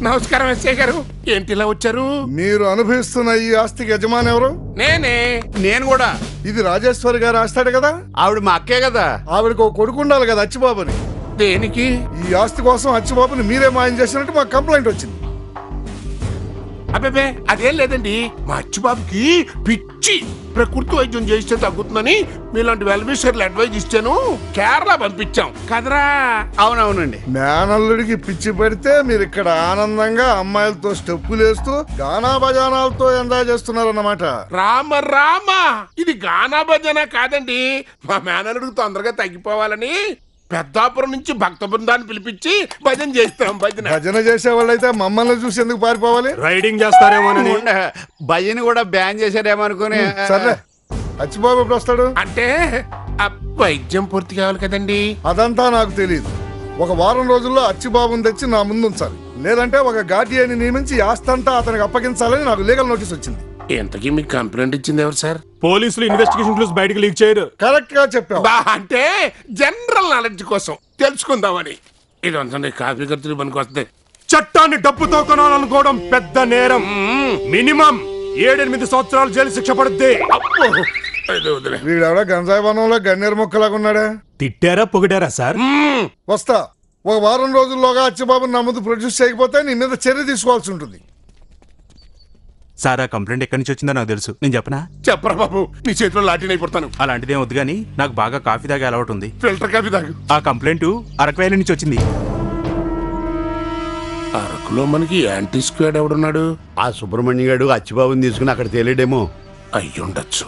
నమస్కారం ఎస్ఐ గారు ఏంటి ఇలా వచ్చారు మీరు అనుభవిస్తున్న ఈ ఆస్తికి యజమాని ఎవరు నేనే నేను కూడా ఇది రాజేశ్వరి గారు ఆస్తాడు కదా ఆవిడ మా అక్కే కదా ఆవిడకు ఒక కొడుకు ఉండాలి కదా అచ్చిబాబుని దేనికి ఈ ఆస్తి కోసం అచ్చిబాబుని మీరే మాయం చేసినట్టు మాకు కంప్లైంట్ వచ్చింది అబ్బే అదేం లేదండి మా అచ్చుబాబుకి పిచ్చి ప్రకృతి వైద్యం చేస్తే తగ్గుతుందని మీలాంటి వెల్విషర్లు అడ్వైజ్ ఇచ్చాను కేరళ పంపించాం కదరా అవునవునండి మేనల్లుడికి పిచ్చి పెడితే మీరు ఇక్కడ ఆనందంగా అమ్మాయిలతో స్టెప్పులు వేస్తూ గానా బజానాలతో ఎంజాయ్ చేస్తున్నారన్నమాట రామ రామ ఇది గానా భజన కాదండి మా మేనలుడికి తొందరగా తగ్గిపోవాలని పెద్దాపురం నుంచి భక్త బృందాన్ని పిలిపించి భజన చేస్తాం భజన భజన చేసే వాళ్ళైతే మమ్మల్ని చూసి ఎందుకు పారిపోవాలి రైడింగ్ చేస్తారేమోనని ఉండ, భయ్యని కూడా బ్యాన్ చేశారేమో అనుకుని సర్లే అచ్చిబాబు ఎప్పుడు వస్తాడు అంటే ఆ వైద్యం పూర్తి కావాలి కదండి అదంతా నాకు తెలియదు ఒక వారం రోజుల్లో అచ్చిబాబుని తెచ్చి నా ముందు ఉంచాలి లేదంటే ఒక గార్డియన్ని నియమించి ఈ ఆస్తంతా అతనికి అప్పగించాలని నాకు లీగల్ నోటీస్ వచ్చింది ఇంతకీ మీకు కంప్లైంట్ ఇచ్చింది ఎవరు సార్ పోలీసులు ఇన్వెస్టిగేషన్ క్లూస్ బయటకు లీక్ చేయరు కరెక్ట్ గా చెప్పావు బా అంటే జనరల్ నాలెడ్జ్ కోసం తెలుసుకుందామని ఇదంతా నీ కాఫీ ఖర్చులు పనికి వస్తుంది చట్టాన్ని డబ్బుతో కొనాలనుకోవడం పెద్ద నేరం మినిమం ఏడెనిమిది సంవత్సరాలు జైలు శిక్ష పడుద్ది ఇది వదిలే. వీడెవడ గంజాయి వనంలో గన్నేరు మొక్కలాగా ఉన్నాడా తిట్టారా పొగిడారా సార్ మ్మ్. వస్తా ఒక వారం రోజుల్లోగా అచ్చిబాబుని నా ముందు ప్రొడ్యూస్ చేయకపోతే నీ మీద చర్య తీసుకోవాల్సి ఉంటుంది సార్ ఆ కంప్లైంట్ ఎక్కడి నుంచి వచ్చిందో నాకు తెలుసు నేను చెప్పనా చెప్పరా బాబు నీ చేతిలో లాటిన్ అయిపోతాను అలాంటిదేం వద్దు కానీ నాకు బాగా కాఫీ తాగే అలవాటు ఉంది ఫిల్టర్ కాఫీ తాగు ఆ కంప్లైంట్ అరకువేల నుంచి వచ్చింది అరకులో మనకి యాంటీ స్క్వాడ్ ఎవడున్నాడు ఆ సుబ్రహ్మణ్య గారు అచ్చిబాబుని తీసుకుని అక్కడ తేలేడేమో అయ్యుండొచ్చు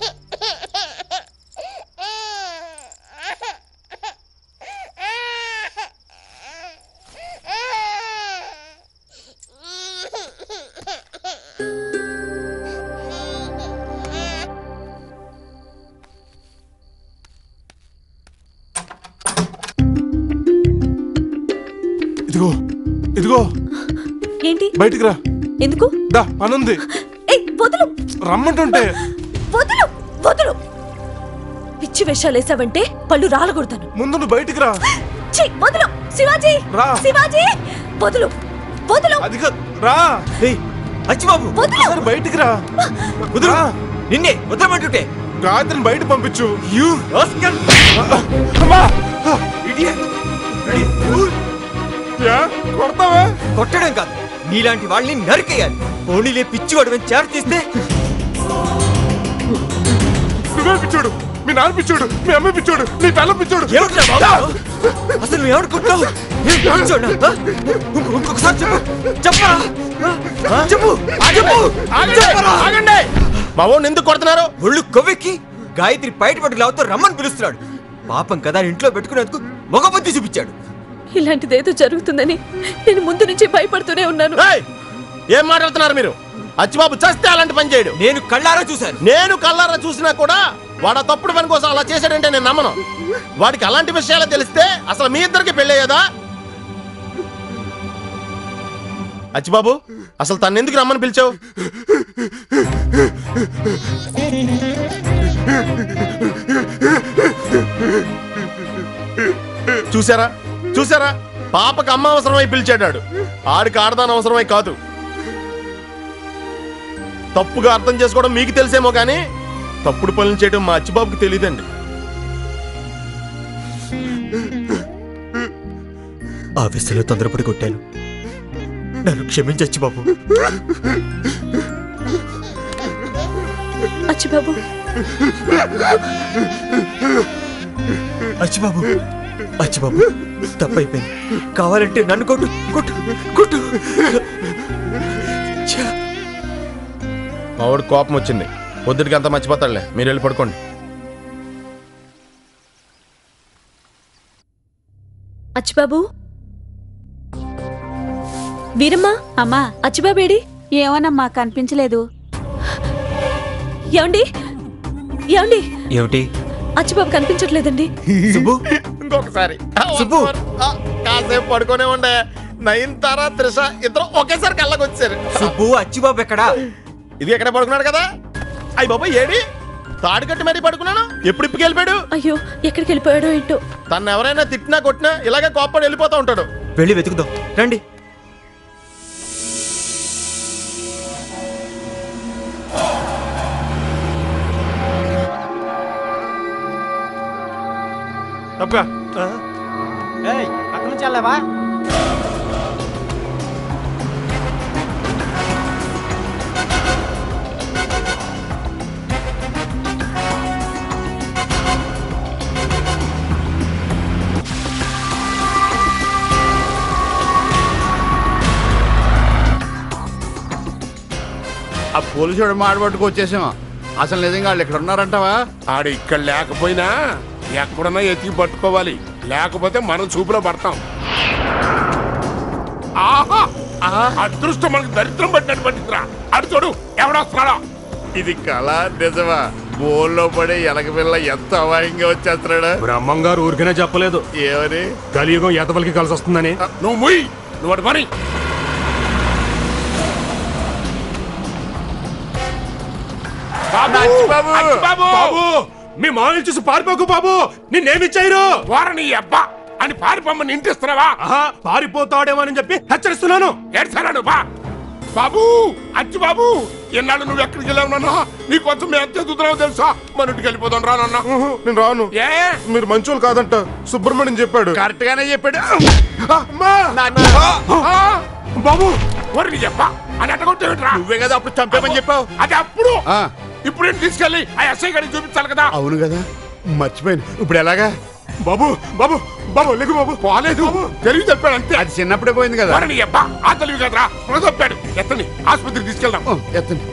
ఇదిగో ఇదిగో ఏంటి బయటికి రా ఎందుకు దా పనుంది ఏయ్ వదులు రమ్మంటుంటే వదులు వదులు పిచ్చి వేషాలు వేసావంటే పళ్ళు రాలగొడతాను ముందు నువ్వు బయటికి రా ఛీ, వదులు శివాజీ రా. శివాజీ వదులు వదులు అది కాదు, రా అచ్చిబాబు వదులు ఒకసారి బయటికి రా కుదురు రా. నిన్నే వదలమంటుంటే గాయత్రిని బయట పంపించు యూ రాస్కల్ అమ్మా! ఇడియట్ యా, కొడతావా కొట్టడం కాదు నీలాంటి వాళ్ళని నరికేయాలి పోనీలే పిచ్చివాడు చేర తీస్తే నువ్వే పిచ్చోడు మీ నాన్న పిచ్చోడు మీ అమ్మ పిచ్చోడు నీ పిల్ల పిచ్చోడు ఏమిట్రా బాబు? అసలు నువ్వు ఏమనుకుంటావు ఏం పిచ్చోడా? ఆ? ఇంకో- ఇంకొకసారి చెప్పు చెప్పరా ఆ? చెప్పు చెప్పు చెప్పరా? ఆగండి మా వాడిని ఎందుకు కొడుతున్నారు ఒళ్ళు కొవ్వెక్కి గాయత్రి బయటపడి లావుతో రమ్మని పిలుస్తున్నాడు పాపం కదా అని ఇంట్లో పెట్టుకునేందుకు మగ బుద్ధి చూపించాడు ఇలాంటిదేదో జరుగుతుందని నేను ముందు నుంచి భయపడుతూనే ఉన్నాను ఏయ్! ఏం మాట్లాడుతున్నారు మీరు అచ్చిబాబు చస్తే అలాంటి పని చేయడు నేను కళ్ళారా చూశాను నేను కల్లారా చూసినా కూడా వాడు ఆ తప్పుడు పని కోసం అలా చేశాడంటే నేను నమ్మను వాడికి అలాంటి విషయాలు తెలిస్తే అసలు మీ ఇద్దరికి పెళ్ళయ్యేదా అచ్చిబాబు అసలు తను ఎందుకు రమ్మని పిలిచావు చూసారా చూసారా పాపకు అమ్మ అవసరమై పిలిచాడాడు ఆడికి ఆడదాని అవసరమై కాదు తప్పుగా అర్థం చేసుకోవడం మీకు తెలిసేమో కానీ తప్పుడు పనులు చేయడం మా అచ్చిబాబుకి తెలియదండి ఆ విషయంలో తొందరపడి కొట్టాను నన్ను క్షమించచ్చు బాబు అచ్చిబాబు అచ్చిబాబు అచ్చిబాబు తప్పైపోయింది కావాలంటే నన్ను కొట్టు కొట్టు కొట్టు ఛ! మా వాడికి కోపం వచ్చింది పొద్దుటికి అంతా మర్చిపోతాడులే మీరు వెళ్ళి పడుకోండి అచ్చిబాబు వీరమ్మా అమ్మా అచ్చిబాబేడి ఏమోనమ్మా కనిపించలేదు ఏమండి ఏమండి ఏమిటి అచ్చిబాబు కనిపించట్లేదండి సుబ్బు ఇంకొకసారి సుబ్బు. ఆ, కాసేపు పడుకోనే ఉండే నైన్ తారా త్రిష ఇద్దరు ఒకేసారి కళ్ళకి వచ్చారు సుబ్బు అచ్చిబాబు ఎక్కడా ఇది ఎక్కడ పడుకున్నాడు కదా అయ్యి బాబా ఏడి తాడు కట్టి మరీ పడుకున్నాను ఎప్పుడు ఇప్పుకి వెళ్ళిపోయాడు అయ్యో ఎక్కడికి వెళ్ళిపోయాడో ఏంటో తను ఎవరైనా తిట్టినా కొట్టినా ఇలాగే కోప్పడి వెళ్ళిపోతూ ఉంటాడు వెళ్ళి వెతుకుదాం రండి తప్పగా ఏయ్ అక్కడ నుంచి వెళ్ళావా ఆ పోలీసుడు మాడబట్టుకు వచ్చేసాం అసలు నిజంగా వాళ్ళు ఇక్కడ ఉన్నారంటావా ఆడు ఇక్కడ లేకపోయినా ఎక్కడున్నా ఎతికి పట్టుకోవాలి లేకపోతే మనం చూపులో పడతాం ఆహా అదృష్టం మనకు దరిద్రం పట్టినట్టు పట్టిందిరా అడు చూడు ఎవడొస్తున్నాడో ఇది కళ నిజమా బోల్లో పడే ఎలక పిల్ల ఎంత అవాయంగా వచ్చేస్తున్నాడు బ్రహ్మంగారు ఊరికనే చెప్పలేదు ఏమని కలియుగం ఎతవలకి కలిసి వస్తుందని నువ్వు ముయ్ నువ్వు అటు పని బాబు అచ్చిబాబు! అచ్చిబాబు! బాబు మీ మామూలు చూసి పారిపోకు బాబు నిన్నేమిచ్చారు వారని అబ్బా అని పారిపోమ్మని ఇంటిస్తున్నావా ఆహా పారిపోతాడేమోనని చెప్పి హెచ్చరిస్తున్నాను ఏడ్చాడు బా బాబు అచ్చి బాబు ఎన్నాళ్ళు నువ్వు ఎక్కడికి వెళ్ళావు నాన్న నీకోసం మేము ఎంత ఎదుగుతున్నావు తెలుసా మన ఇంటికి వెళ్ళిపోతాం రా నాన్న నేను రాను ఏ మీరు మంచోళ్ళు కాదంట సుబ్రహ్మణ్యం చెప్పాడు కరెక్ట్ గానే చెప్పాడు ఆ! బాబు వరిని చెప్పా అని అట్టగొట్టేమిట్రా నువ్వే కదా అప్పుడు చంపేమని చెప్పావు అది అప్పుడు ఆ. ఇప్పుడు ఏంటి తీసుకెళ్ళి ఆ ఎస్ఐ గారికి చూపించాలి కదా అవును కదా మర్చిపోయాను ఇప్పుడు ఎలాగా బాబు బాబు బాబు లేకు బాబు పోలేదు తెలివి చెప్పాడు అంతే అది చిన్నప్పుడే పోయింది కదా వరిని చెప్పా ఆ తెలివి కదరా స్పృహ తప్పాడు ఎత్తని ఆసుపత్రికి తీసుకెళ్దాం ఓ, ఎత్తండి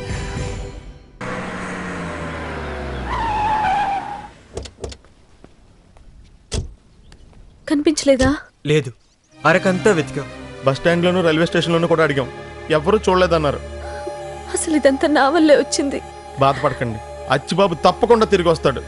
కనిపించలేదా లేదు అరకంతా వెతికాం బస్ స్టాండ్ లోను రైల్వే స్టేషన్ లోను కూడా అడిగాం ఎవరు చూడలేదన్నారు అసలు ఇదంతా నా వల్లే వచ్చింది బాధపడకండి అచ్చిబాబు తప్పకుండా తిరిగి వస్తాడు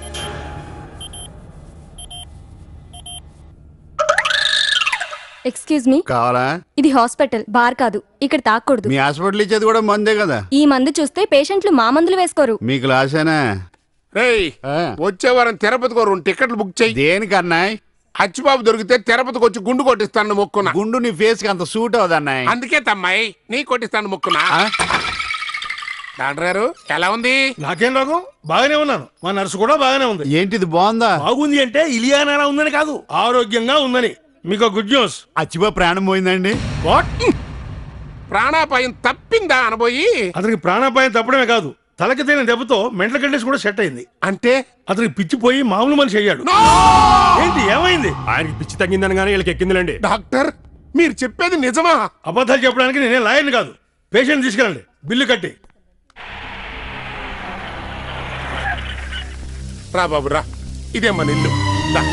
ఎక్స్క్యూజ్ మీ కావాలా ఇది హాస్పిటల్ బార్ కాదు ఇక్కడ తాకూడదు మీ హాస్పిటల్ ఇచ్చేది కూడా మందే కదా ఈ మందు చూస్తే పేషెంట్లు మా మందులు వేసుకోరు మీ క్లాసేనా రేయ్ ఆ. వచ్చే వారం తిరుపతికి ఓ రెండు టికెట్లు బుక్ చేయి దేనికన్నా అచ్చిబాబు దొరికితే తిరుపతికి వచ్చి గుండు కొట్టిస్తాను మొక్కున గుండు నీ ఫేస్ కి అంత సూట్ అవుదన్నాయ్ అందుకే తమ్మాయి నీ కొట్టిస్తాను మొక్కున డాక్టర్ గారు ఎలా ఉంది నాకేం రోగం బాగానే ఉన్నాను మా నర్సు కూడా బాగానే ఉంది ఏంటిది బాగుందా బాగుంది అంటే ఇలియానా ఉందని కాదు ఆరోగ్యంగా ఉందని మీకు గుడ్ న్యూస్ అచ్చిబా ప్రాణం పోయిందండి వాట్ ప్రాణాపాయం తప్పిందా అనబోయి అతనికి ప్రాణాపాయం తప్పడమే కాదు తలకి తేలిన దెబ్బతో మెంటల్ కండిషన్ కూడా సెట్ అయింది అంటే అతనికి పిచ్చిపోయి మామూలు మనిషి అయ్యాడు ఏంటి ఏమైంది ఆయనకి పిచ్చి తగ్గిందని కానీ వీళ్ళకి ఎక్కిందిలేండి డాక్టర్ మీరు చెప్పేది నిజమా అబద్ధాలు చెప్పడానికి నేనే లాయర్ని కాదు పేషెంట్ తీసుకెళ్ళండి బిల్లు కట్టి రా బాబు రా ఇదే మన ఇల్లు రా.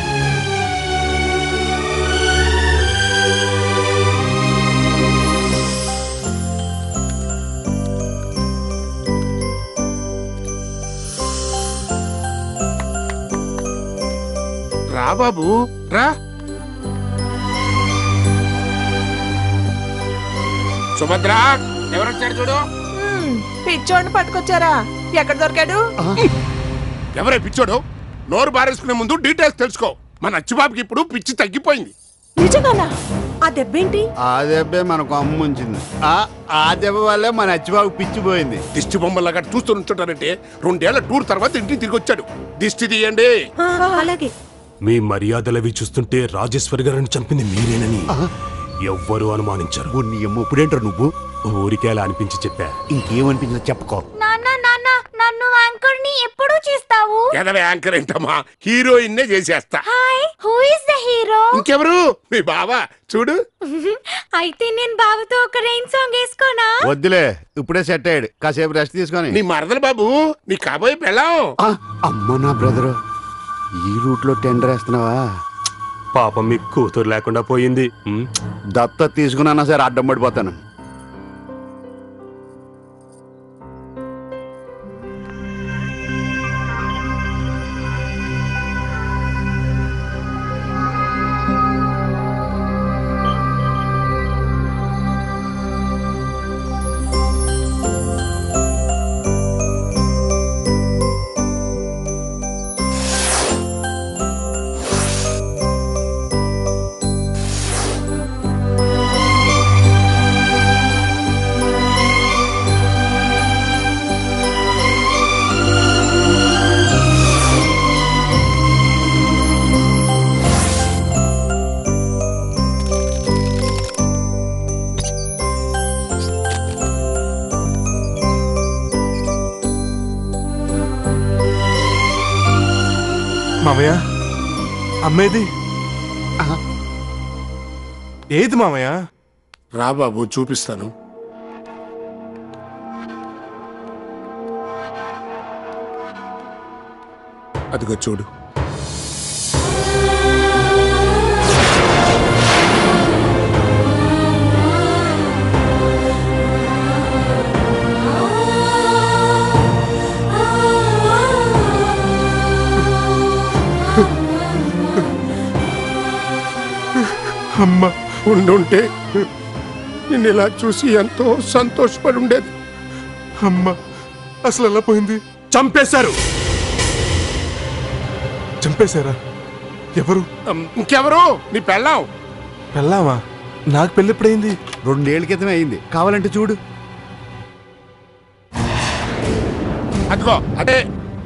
రా బాబు రా సుభద్ర ఎవరొచ్చారు చూడు పిచ్చోడిని పట్టుకొచ్చారా ఎక్కడ దొరికాడు ఎవరే పిచ్చోడు నోరు బారేసుకునే ముందు డీటెయిల్స్ తెలుసుకో మన అచ్చిబాబుకి ఇప్పుడు పిచ్చి తగ్గిపోయింది నిజంగానా ఆ దెబ్బేంటి ఆ దెబ్బే మనకు అమ్మ ఉంచింది ఆ ఆ దెబ్బ వల్లే మన అచ్చిబాబు పిచ్చిపోయింది దిష్టి బొమ్మలాగా చూస్తూ ఉంచుంటారంటే రెండేళ్ల టూర్ తర్వాత ఇంటికి తిరిగి వచ్చాడు దిష్టి తీయండి అలాగే మీ మర్యాదలవి చూస్తుంటే రాజేశ్వరి గారిని చంపింది మీరేనని ఎవ్వరూ అనుమానించరు ఓ నీ అమ్మ ఇప్పుడేంటారు నువ్వు ఊరికే అలా అనిపించి చెప్పా ఇంకేమనిపించిందో చెప్పుకో నాన్న నాన్న నన్ను యాంకర్ని ఎప్పుడు చేస్తావు ఎదవ యాంకర్ ఏంటమ్మా హీరోయిన్ నే చేసేస్తా hi who is the hero ఇంకెవరు మీ బావా చూడు అయితే నేను బాబుతో ఒక రెయిన్ సాంగ్ వేసుకోనా వద్దులే ఇప్పుడే సెట్ అయ్యాడు కాసేపు రెస్ట్ తీసుకొని నీ మరదలు బాబు నీ కాబోయే పెళ్ళాం ఆ, అమ్మ నా బ్రదరు ఈ రూట్ లో టెండర్ వేస్తున్నావా పాపం మీ కూతురు లేకుండా పోయింది ఉమ్. దత్త తీసుకున్నా సరే అడ్డం పడిపోతాను ఆ మామయ్య అమ్మేది ఏది మామయ్య రా బాబు చూపిస్తాను అదిగో చూడు అమ్మ ఉండుంటే నిన్ను ఇలా చూసి ఎంతో సంతోషపడి ఉండేది అమ్మ అసలు ఎలా పోయింది చంపేశారు చంపేశారా ఎవరు అమ్, ఇంకెవరు నీ పెళ్ళాం పెళ్ళామా నాకు పెళ్ళి ఎప్పుడైంది రెండేళ్ల క్రితమే అయింది కావాలంటే చూడు అదిగో అదే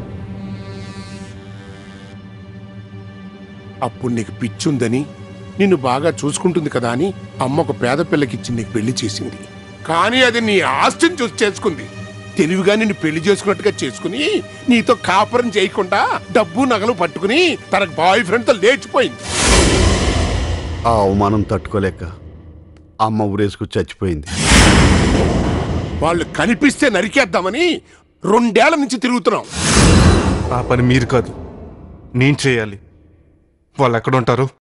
అప్పుడు నీకు పిచ్చుందని నిన్ను బాగా చూసుకుంటుంది కదా అని అమ్మ ఒక పేద పిల్లకిచ్చి నీకు పెళ్లి చేసింది కానీ అది నీ ఆస్తిని చూసి చేసుకుంది తెలివిగా నిన్ను పెళ్లి చేసుకున్నట్టుగా చేసుకుని నీతో కాపురం చేయకుండా డబ్బు నగలు పట్టుకుని తనకు బాయ్ ఫ్రెండ్తో లేచిపోయింది ఆ అవమానం తట్టుకోలేక అమ్మ ఊరేసుకు చచ్చిపోయింది వాళ్ళు కనిపిస్తే నరికేద్దామని రెండేళ్ల నుంచి తిరుగుతున్నాం ఆ పని మీరు కాదు నేను చేయాలి వాళ్ళు ఎక్కడ ఉంటారు